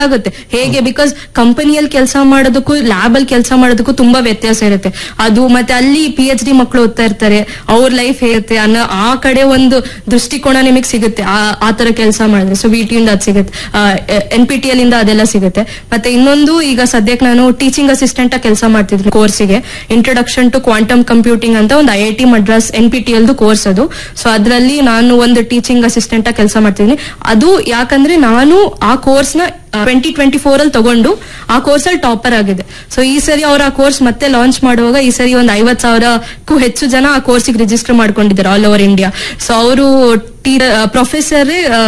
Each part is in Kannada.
ಆಗುತ್ತೆ ಹೇಗೆ ಬಿಕಾಸ್ ಕಂಪನಿಯಲ್ಲಿ ಕೆಲಸ ಮಾಡೋದಕ್ಕೂ ಲ್ಯಾಬ್ ಅಲ್ಲಿ ಕೆಲಸ ಮಾಡೋದಕ್ಕೂ ತುಂಬಾ ವ್ಯತ್ಯಾಸ ಇರುತ್ತೆ ಅದು ಮತ್ತೆ ಅಲ್ಲಿ ಪಿ ಎಚ್ ಡಿ ಮಕ್ಕಳು ಓದ್ತಾ ಇರ್ತಾರೆ ಅವ್ರ ಲೈಫ್ ಹೇಗುತ್ತೆ ಅನ್ನೋ ಆ ಕಡೆ ಒಂದು ದೃಷ್ಟಿಕೋನ ನಿಮಗೆ ಸಿಗುತ್ತೆ ಆ ಆ ತರ ಕೆಲಸ ಮಾಡಿದ್ರೆ ಸೊ ವಿ ಟಿ ಇಂದ ಅದು ಸಿಗುತ್ತೆ ಎನ್ ಪಿ ಟಿ ಎಲ್ ಇಂದ ಅದೆಲ್ಲ ಸಿಗುತ್ತೆ ಮತ್ತೆ ಇನ್ನೊಂದು ಈಗ ಸದ್ಯಕ್ಕೆ ನಾನು ಟೀಚಿಂಗ್ ಅಸಿಸ್ಟೆಂಟ್ ಆಗಿ ಕೆಲಸ ಮಾಡ್ತಿದ್ದೀನಿ ಕೋರ್ಸಿಗೆ ಇಂಟ್ರೊಡಕ್ಷನ್ ಟು ಕ್ವಾಂಟಮ್ ಕಂಪ್ಯೂಟಿಂಗ್ ಅಂತ ಒಂದು I I T Madras N P T ಎಲ್ದು ಕೋರ್ಸ್ ಅದು ಸೊ ಅದರಲ್ಲಿ ನಾನು ಒಂದು ಟೀಚಿಂಗ್ ಅಸಿಸ್ಟೆಂಟ್ ಆಗಿ ಕೆಲಸ ಮಾಡ್ತಿದ್ದೀನಿ ಅದು ಯಾಕಂದ್ರೆ ನಾನು ಆ ಕೋರ್ಸ್ ನ ಟ್ವೆಂಟಿ ಟ್ವೆಂಟಿ ಫೋರ್ ಅಲ್ಲಿ ತಗೊಂಡು ಆ ಕೋರ್ಸ್ ಅಲ್ಲಿ ಟಾಪರ್ ಆಗಿದೆ ಸೊ ಈ ಸರಿ ಅವ್ರು ಆ ಕೋರ್ಸ್ ಮತ್ತೆ ಲಾಂಚ್ ಮಾಡುವಾಗ ಈ ಸರಿ ಒಂದು ಐವತ್ ಸಾವಿರಕ್ಕೂ ಹೆಚ್ಚು ಜನ ಆ ಕೋರ್ಸಿಗೆ ರಿಜಿಸ್ಟರ್ ಮಾಡ್ಕೊಂಡಿದ್ದಾರೆ ಆಲ್ ಓವರ್ ಇಂಡಿಯಾ ಸೊ ಅವರು ಪ್ರೊಫೆಸರ್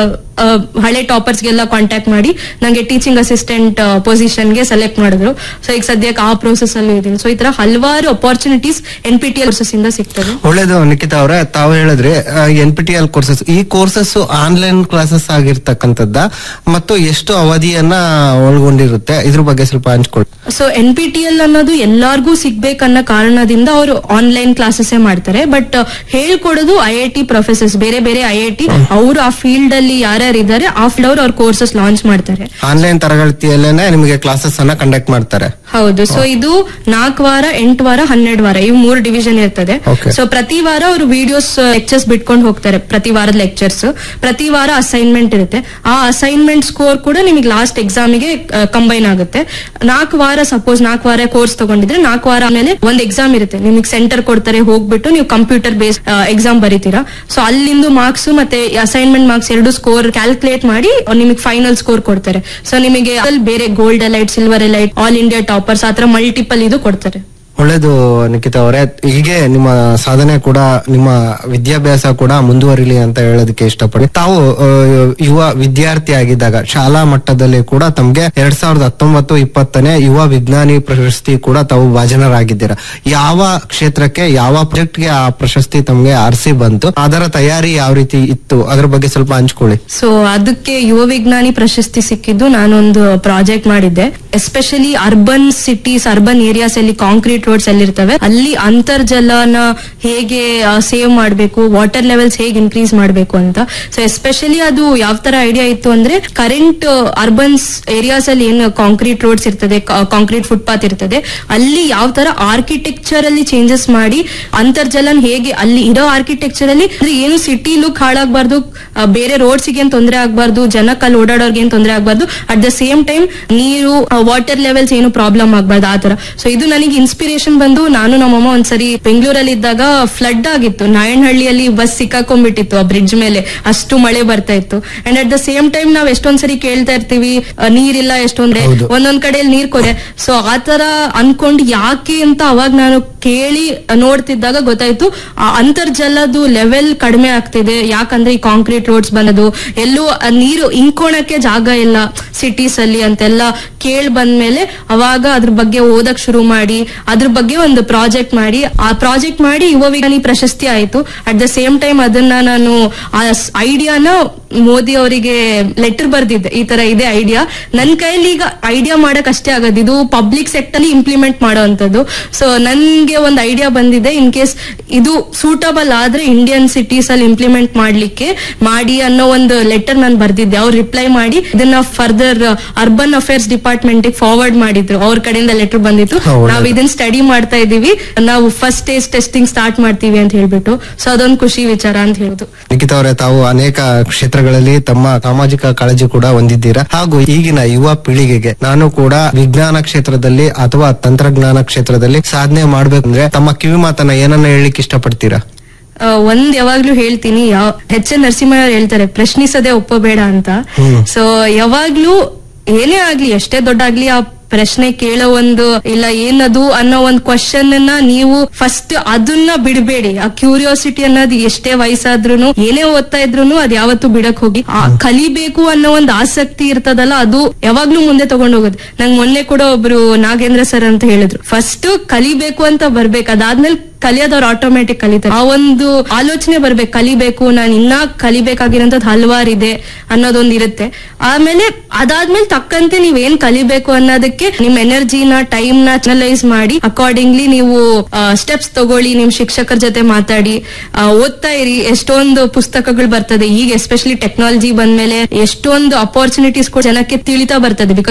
ಹಳೆ ಟಾಪರ್ಸ್ಗೆಲ್ಲ ಕಾಂಟ್ಯಾಕ್ಟ್ ಮಾಡಿ ನಂಗೆ ಟೀಚಿಂಗ್ ಅಸಿಸ್ಟೆಂಟ್ ಪೊಸಿಷನ್ಗೆ ಸೆಲೆಕ್ಟ್ ಮಾಡಿದ್ರು ಸೊ ಈಗ ಸದ್ಯಕ್ಕೆ ಆ ಪ್ರೋಸೆಸ್ ಅಲ್ಲಿ ಇದ್ದೀನಿ ಸೊ ಈ ತರ ಹಲವಾರು opportunities N P T L ಇಂದ ಸಿಗ್ತದೆ ಒಳ್ಳೇದು ನಿಖಿತಾ ಅವರೇ ತಾವು ಹೇಳಿದ್ರಿ N P T L courses ಈ ಕೋರ್ಸಸ್ ಆನ್ಲೈನ್ ಕ್ಲಾಸಸ್ ಆಗಿರ್ತಕ್ಕಂಥದ್ದ ಮತ್ತು ಎಷ್ಟು ಅವಧಿಯನ್ನ ಒಳಗೊಂಡಿರುತ್ತೆ ಇದ್ರ ಬಗ್ಗೆ ಸ್ವಲ್ಪ ಹಂಚ್ಕೊಳ್ಳಿ so N P T L ಅನ್ನೋದು ಎಲ್ಲಾರ್ಗೂ ಸಿಗ್ಬೇಕನ್ನೋ ಕಾರಣದಿಂದ ಅವರು ಆನ್ಲೈನ್ ಕ್ಲಾಸಸ್ ಮಾಡ್ತಾರೆ ಬಟ್ ಹೇಳ್ಕೊಡೋದು ಐ ಐ ಟಿ ಪ್ರೊಫೆಸರ್ಸ್ ಬೇರೆ ಬೇರೆ ಐ ಐ ಟಿ ಅವರು ಆ ಫೀಲ್ಡ್ ಅಲ್ಲಿ ಯಾರ್ಯಾರು ಇದ್ದಾರೆ ಆ ಫೀಲ್ಡ್ ಅವ್ರು ಅವ್ರ ಕೋರ್ಸಸ್ ಲಾಂಚ್ ಮಾಡ್ತಾರೆ ಆನ್ಲೈನ್ ತರಗತಿಯಲ್ಲೇನೆ ನಿಮಗೆ ಕ್ಲಾಸಸ್ ಅನ್ನ ಕಂಡಕ್ಟ್ ಮಾಡ್ತಾರೆ ಹೌದು ಸೊ ಇದು ನಾಲ್ಕು ವಾರ ಎಂಟು ವಾರ ಹನ್ನೆರಡು ವಾರ ಇವು ಮೂರು ಡಿವಿಷನ್ ಇರ್ತದೆ Okay. ಸೊ ಪ್ರತಿ ವಾರ ಅವರು ವಿಡಿಯೋಸ್ ಲೆಕ್ಚರ್ಸ್ ಬಿಟ್ಕೊಂಡು ಹೋಗ್ತಾರೆ ಪ್ರತಿ ವಾರದ ಲೆಕ್ಚರ್ಸ್ ಪ್ರತಿ ವಾರ ಅಸೈನ್ಮೆಂಟ್ ಇರುತ್ತೆ ಆ ಅಸೈನ್ಮೆಂಟ್ ಸ್ಕೋರ್ ಕೂಡ ನಿಮಗೆ ಲಾಸ್ಟ್ ಎಕ್ಸಾಮಿಗೆ ಕಂಬೈನ್ ಆಗುತ್ತೆ ನಾಲ್ಕು ವಾರ ಸಪೋಸ್ ನಾಲ್ಕು ವಾರ ಕೋರ್ಸ್ ತಗೊಂಡಿದ್ರೆ ನಾಲ್ಕು ವಾರ ಆಮೇಲೆ ಒಂದ್ ಎಕ್ಸಾಮ್ ಇರುತ್ತೆ ನಿಮಗೆ ಸೆಂಟರ್ ಕೊಡ್ತಾರೆ ಹೋಗ್ಬಿಟ್ಟು ನೀವು ಕಂಪ್ಯೂಟರ್ ಬೇಸ್ ಎಕ್ಸಾಮ್ ಬರೀತೀರಾ ಸೊ ಅಲ್ಲಿಂದು ಮಾರ್ಕ್ಸ್ ಮತ್ತೆ ಅಸೈನ್ಮೆಂಟ್ ಮಾರ್ಕ್ಸ್ ಎರಡು ಸ್ಕೋರ್ ಕ್ಯಾಲ್ಕುಲೇಟ್ ಮಾಡಿ ನಿಮಗೆ ಫೈನಲ್ ಸ್ಕೋರ್ ಕೊಡ್ತಾರೆ ಸೊ ನಿಮಗೆ ಅದ್ರಲ್ಲಿ ಬೇರೆ gold elite silver elite all India toppers ಆತರ ಮಲ್ಟಿಪಲ್ ಇದು ಕೊಡ್ತಾರೆ ಒಳ್ಳೇದು ನಿಖಿತಾ ಅವರೇ ಹೀಗೆ ನಿಮ್ಮ ಸಾಧನೆ ಕೂಡ ನಿಮ್ಮ ವಿದ್ಯಾಭ್ಯಾಸ ಕೂಡ ಮುಂದುವರಿಲಿ ಅಂತ ಹೇಳೋದಕ್ಕೆ ಇಷ್ಟಪಡಿ ತಾವು ಆ, ಯುವ ವಿದ್ಯಾರ್ಥಿ ಆಗಿದ್ದಾಗ ಶಾಲಾ ಮಟ್ಟದಲ್ಲಿ ಕೂಡ ತಮ್ಗೆ ಎರಡ್ ಸಾವಿರದ ಹತ್ತೊಂಬತ್ತು ಇಪ್ಪತ್ತನೇ ಯುವ ವಿಜ್ಞಾನಿ ಪ್ರಶಸ್ತಿ ಕೂಡ ತಾವು ಭಾಜನರಾಗಿದ್ದೀರಾ ಯಾವ ಕ್ಷೇತ್ರಕ್ಕೆ ಯಾವ ಪ್ರಾಜೆಕ್ಟ್ಗೆ ಆ ಪ್ರಶಸ್ತಿ ತಮ್ಗೆ ಆರಿಸಿ ಬಂತು ಅದರ ತಯಾರಿ ಯಾವ ರೀತಿ ಇತ್ತು ಅದ್ರ ಬಗ್ಗೆ ಸ್ವಲ್ಪ ಹಂಚ್ಕೊಳ್ಳಿ ಸೊ ಅದಕ್ಕೆ ಯುವ ವಿಜ್ಞಾನಿ ಪ್ರಶಸ್ತಿ ಸಿಕ್ಕಿದ್ದು ನಾನೊಂದು ಪ್ರಾಜೆಕ್ಟ್ ಮಾಡಿದ್ದೆ especially urban cities urban areas ಅಲ್ಲಿ ಕಾಂಕ್ರೀಟ್ ರೋಡ್ಸ್ ಅಲ್ಲಿ ಇರ್ತವೆ ಅಲ್ಲಿ ಅಂತರ್ಜಲನ ಹೇಗೆ ಸೇವ್ ಮಾಡಬೇಕು ವಾಟರ್ ಲೆವೆಲ್ಸ್ ಹೇಗೆ ಇನ್ಕ್ರೀಸ್ ಮಾಡಬೇಕು ಅಂತ ಸೊ ಎಸ್ಪೆಷಲಿ ಅದು ಯಾವ ತರ ಐಡಿಯಾ ಇತ್ತು ಅಂದ್ರೆ ಕರೆಂಟ್ ಅರ್ಬನ್ಸ್ ಏರಿಯಾಸ್ ಅಲ್ಲಿ ಏನು ಕಾಂಕ್ರೀಟ್ ರೋಡ್ಸ್ ಇರ್ತದೆ ಕಾಂಕ್ರೀಟ್ ಫುಟ್ಪಾತ್ ಇರ್ತದೆ ಅಲ್ಲಿ ಯಾವ ತರ ಆರ್ಕಿಟೆಕ್ಚರ್ ಅಲ್ಲಿ ಚೇಂಜಸ್ ಮಾಡಿ ಅಂತರ್ಜಲನ್ ಹೇಗೆ ಅಲ್ಲಿ ಇರೋ ಆರ್ಕಿಟೆಕ್ಚರ್ ಅಲ್ಲಿ ಅಂದ್ರೆ ಏನು ಸಿಟಿ ಲುಕ್ ಹಾಳಾಗಬಾರ್ದು ಬೇರೆ ರೋಡ್ಸ್ ಗೆ ತೊಂದರೆ ಆಗಬಾರ್ದು ಜನಕ್ಕೆ ಅಲ್ಲಿ ಓಡಾಡೋರ್ಗೆ ಏನ್ ತೊಂದರೆ ಆಗಬಾರ್ದು ಅಟ್ ದ ಸೇಮ್ ಟೈಮ್ ನೀರು ವಾಟರ್ ಲೆವೆಲ್ಸ್ ಏನು ಪ್ರಾಬ್ಲಮ್ ಆಗಬಾರ್ದು ಆ ತರ ಸೊ ಇದು ನನಗೆ ಇನ್ಸ್ಪಿರೇಷನ್ ಬಂದು ನಾನು ನಮ್ಮಮ್ಮ ಒಂದ್ಸರಿ ಬೆಂಗಳೂರಲ್ಲಿ ಇದ್ದಾಗ ಫ್ಲಡ್ ಆಗಿತ್ತು ನಾಯಣಹಳ್ಳಿಯಲ್ಲಿ ಬಸ್ ಸಿಕ್ಕಾಕೊಂಡ್ಬಿಟ್ಟಿತ್ತು ಆ ಬ್ರಿಡ್ಜ್ ಮೇಲೆ ಅಷ್ಟು ಮಳೆ ಬರ್ತಾ ಇತ್ತು and at the same time ನಾವ್ ಎಷ್ಟೊಂದ್ಸರಿ ಕೇಳ್ತಾ ಇರ್ತೀವಿ ಆ, ನೀರಿಲ್ಲ ಎಷ್ಟೊಂದ್ರೆ ಹೌದು. ಒಂದೊಂದ್ ಕಡೆಯಲ್ಲಿ ನೀರ್ ಕೊರೆ ಸೊ ಆತರ ಅನ್ಕೊಂಡು ಯಾಕೆ ಅಂತ ಅವಾಗ ನಾನು ಕೇಳಿ ನೋಡ್ತಿದ್ದಾಗ ಗೊತ್ತಾಯ್ತು ಆ ಅಂತರ್ಜಲದ ಲೆವೆಲ್ ಕಡಿಮೆ ಆಗ್ತಿದೆ ಯಾಕಂದ್ರೆ ಈ ಕಾಂಕ್ರೀಟ್ ರೋಡ್ಸ್ ಬಂದದು ಎಲ್ಲೂ ಆ ನೀರು ಇಂಕೋಣಕ್ಕೆ ಜಾಗ ಇಲ್ಲ ಸಿಟೀಸ್ ಅಲ್ಲಿ ಅಂತೆಲ್ಲ ಕೇಳ್ ಬಂದ್ಮೇಲೆ ಅವಾಗ ಅದ್ರ ಬಗ್ಗೆ ಓದಕ್ ಶುರು ಮಾಡಿ ಅದ್ರ ಬಗ್ಗೆ ಒಂದು ಪ್ರಾಜೆಕ್ಟ್ ಮಾಡಿ ಆ ಪ್ರಾಜೆಕ್ಟ್ ಮಾಡಿ ಯುವ ವಿಜ್ಞಾನಿ ಪ್ರಶಸ್ತಿ ಆಯ್ತು ಅಟ್ ದ ಸೇಮ್ ಟೈಮ್ ಅದನ್ನ ನಾನು ಆ ಐಡಿಯಾನ ಮೋದಿ ಅವರಿಗೆ ಲೆಟರ್ ಬರ್ದಿದ್ದೆ ಈ ತರ ಇದೆ ಐಡಿಯಾ ನನ್ ಕೈಲಿ ಈಗ ಐಡಿಯಾ ಮಾಡಕ್ ಅಷ್ಟೇ ಆಗೋದು ಇದು ಪಬ್ಲಿಕ್ ಸೆಕ್ಟರ್ ಇಂಪ್ಲಿಮೆಂಟ್ ಮಾಡೋವಂಥದ್ದು ಸೊ ನನ್ಗೆ ಒಂದು ಐಡಿಯಾ ಬಂದಿದೆ ಇನ್ ಕೇಸ್ ಇದು ಸೂಟಬಲ್ ಆದ್ರೆ ಇಂಡಿಯನ್ ಸಿಟೀಸ್ ಅಲ್ಲಿ ಇಂಪ್ಲಿಮೆಂಟ್ ಮಾಡ್ಲಿಕ್ಕೆ ಮಾಡಿ ಅನ್ನೋ ಒಂದು ಲೆಟರ್ ನಾನು ಬರ್ದಿದ್ದೆ ಅವ್ರು ರಿಪ್ಲೈ ಮಾಡಿ ಇದನ್ನ further urban affairs department forward ಮಾಡಿದ್ರು ಅವ್ರ ಕಡೆಯಿಂದ ಲೆಟರ್ ಬಂದಿತ್ತು ಹೌದು. ನಾವ್ ಇದನ್ನ ಸ್ಟಡಿ ಮಾಡ್ತಾ ಇದೀವಿ ನಾವು ಫಸ್ಟ್ ಸ್ಟೇಜ್ ಟೆಸ್ಟಿಂಗ್ ಸ್ಟಾರ್ಟ್ ಮಾಡ್ತೀವಿ ಅಂತ ಹೇಳ್ಬಿಟ್ಟು ಸೊ ಅದೊಂದು ಖುಷಿ ವಿಚಾರ ಅಂತ ಹೇಳುದು ನಿಖಿತಾ ಅವರೇ ತಾವು ಅನೇಕ ಕ್ಷೇತ್ರಗಳಲ್ಲಿ ತಮ್ಮ ಸಾಮಾಜಿಕ ಕಾಳಜಿ ಕೂಡ ಹೊಂದಿದ್ದೀರಾ ಹಾಗೂ ಈಗಿನ ಯುವ ಪೀಳಿಗೆಗೆ ನಾನು ಕೂಡ ವಿಜ್ಞಾನ ಕ್ಷೇತ್ರದಲ್ಲಿ ಅಥವಾ ತಂತ್ರಜ್ಞಾನ ಕ್ಷೇತ್ರದಲ್ಲಿ ಸಾಧನೆ ಮಾಡ್ಬೇಕಂದ್ರೆ ತಮ್ಮ ಕಿವಿ ಮಾತನ್ನ ಏನನ್ನ ಹೇಳಲಿಕ್ಕೆ ಇಷ್ಟಪಡ್ತೀರಾ ಆ, ಒಂದ್ ಯಾವಾಗ್ಲೂ ಹೇಳ್ತೀನಿ ಯಾವ ಎಚ್ ಎನ್ ನರಸಿಂಹಯ್ಯ ಅವ್ರು ಹೇಳ್ತಾರೆ ಪ್ರಶ್ನಿಸದೆ ಒಪ್ಪಬೇಡ ಅಂತ ಹ್ಮ್. ಸೊ ಯಾವಾಗ್ಲೂ ಏನೇ ಆಗ್ಲಿ ಎಷ್ಟೇ ದೊಡ್ಡ ಆಗ್ಲಿ ಆ ಪ್ರಶ್ನೆ ಕೇಳೋ ಒಂದು ಇಲ್ಲ ಏನದು ಅನ್ನೋ ಒಂದು ಕ್ವಶನ್ ಅನ್ನ ನೀವು ಫಸ್ಟ್ ಅದನ್ನ ಬಿಡಬೇಡಿ ಆ ಕ್ಯೂರಿಯಾಸಿಟಿ ಅನ್ನೋದು ಎಷ್ಟೇ ವಯಸ್ಸಾದ್ರೂ ಏನೇ ಓದ್ತಾ ಇದ್ರು ಅದ್ ಯಾವತ್ತೂ ಬಿಡಕ್ ಹೋಗಿ ಆ ಕಲಿಬೇಕು ಅನ್ನೋ ಒಂದು ಆಸಕ್ತಿ ಇರ್ತದಲ್ಲ ಅದು ಯಾವಾಗ್ಲೂ ಮುಂದೆ ತಗೊಂಡ್ ಹೋಗೋದು ನಂಗೆ ಮೊನ್ನೆ ಕೂಡ ಒಬ್ರು ನಾಗೇಂದ್ರ ಸರ್ ಅಂತ ಹೇಳಿದ್ರು ಫಸ್ಟ್ ಕಲಿಬೇಕು ಅಂತ ಬರ್ಬೇಕು ಅದಾದ್ಮೇಲೆ ಕಲಿಯೋದವ್ರು ಆಟೋಮೆಟಿಕ್ ಕಲಿತಾರೆ ಆ ಒಂದು ಆಲೋಚನೆ ಬರ್ಬೇಕು ಕಲಿಬೇಕು ನಾನು ಇನ್ನ ಕಲಿಬೇಕಾಗಿರೋಂಥದ್ದು ಹಲವಾರು ಇದೆ ಅನ್ನೋದೊಂದು ಇರುತ್ತೆ ಆಮೇಲೆ ಅದಾದ್ಮೇಲೆ ತಕ್ಕಂತೆ ನೀವ್ ಏನ್ ಕಲಿಬೇಕು ಅನ್ನೋದಕ್ಕೆ ನಿಮ್ ಎನರ್ಜಿನ ಟೈಮ್ ನ ಚನಲೈಸ್ ಮಾಡಿ ಅಕಾರ್ಡಿಂಗ್ಲಿ ನೀವು ಸ್ಟೆಪ್ಸ್ ತಗೊಳ್ಳಿ ನಿಮ್ ಶಿಕ್ಷಕರ ಜೊತೆ ಮಾತಾಡಿ ಆ, ಓದ್ತಾ ಇರಿ ಎಷ್ಟೊಂದು ಪುಸ್ತಕಗಳು ಬರ್ತದೆ ಈಗ ಎಸ್ಪೆಷಲಿ ಟೆಕ್ನಾಲಜಿ ಬಂದ್ಮೇಲೆ ಎಷ್ಟೊಂದು ಅಪಾರ್ಚುನಿಟೀಸ್ ಕೂಡ ಜನಕ್ಕೆ ತಿಳಿತಾ ಬರ್ತದೆ ಬಿಕಾಸ್